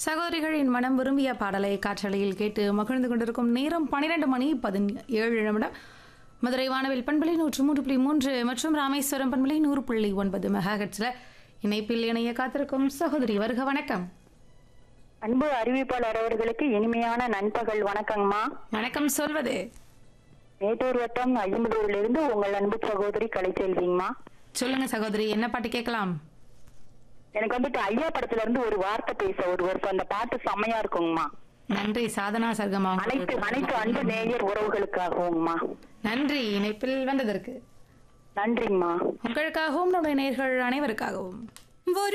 சகோதரிகளின் மனம் விரும்பிய பாடலை காற்றலையில் கேட்டு மகிழ்ந்து கொண்டிருக்கும் நேரம் பன்னிரண்டு மணி பதினேழு நிமிடம் மதுரை வானவில் பண்பலை நூற்று மூன்று புள்ளி மூன்று மற்றும் ராமேஸ்வரம் பண்பலை நூறு புள்ளி ஒன்பது மெகாஹெட்ஸில் இணைப்பில் இணைய காத்திருக்கும் சகோதரி வருக வணக்கம் அன்பு அறிவிப்பாளர் அவர்களுக்கு இனிமையான நண்பகல் வணக்கங்கம்மா வணக்கம் சொல்வது மேட்டூர் வட்டம் ஐம்பதூரிலிருந்து உங்கள் அன்பு சகோதரி கலைச்செல்விங்கம்மா சொல்லுங்க சகோதரி என்ன பாட்டு கேட்கலாம் எனக்கு வந்துட்டு ஐயா படத்துல இருந்து ஒரு வார்த்தை பேச ஒரு வருஷம் அந்த பாட்டு செம்மையா இருக்குங்கம்மா நன்றி சாதனா சர்கமா அனைத்து அனைத்து அன்பு நேயர் உறவுகளுக்காகவும்மா நன்றி இணைப்பில் வந்ததற்கு நன்றிங்கம்மா உங்களுக்காகவும் நம்முடைய நேர்கள் அனைவருக்காகவும் ஒரு